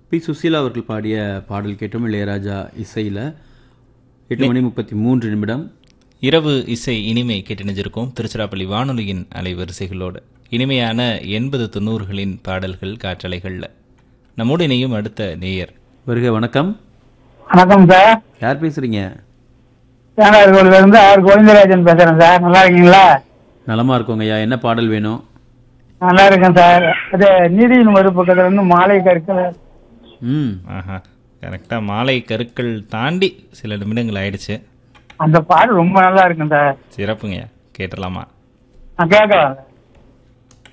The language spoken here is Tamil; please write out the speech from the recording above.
பி சுசீலா அவர்கள் பாடிய பாடல் கேட்டோம் இளையராஜா இசையில் எட்டு மணி முப்பத்தி மூன்று நிமிடம் இரவு இசை இனிமை கேட்டிணைஞ்சிருக்கோம் திருச்சிராப்பள்ளி வானொலியின் அலைவரிசைகளோடு இனிமையான எண்பது தொண்ணூறுகளின் பாடல்கள் காற்றலைகளில் நம்மோடு இணையும் அடுத்த நேயர் வருக வணக்கம் வணக்கம் சார் யார் பேசுறீங்க தேனார்கோவில் இருந்து ஆர் கோவிந்தராஜன் பேசுறேன் சார் நல்லா இருக்கீங்களா நலமா இருக்கோங்க ஐயா என்ன பாடல் வேணும் நல்லா இருக்கேன் சார் அது நீதியின் மறுபக்கத்துல இருந்து மாலை கற்கள் ம் ஆஹா கரெக்டாக மாலை கருக்கள் தாண்டி சில நிமிடங்கள் ஆயிடுச்சு அந்த பாடு ரொம்ப நல்லா இருக்கும் சார் சிறப்புங்க கேட்டலாமா நான் கேட்கலாம்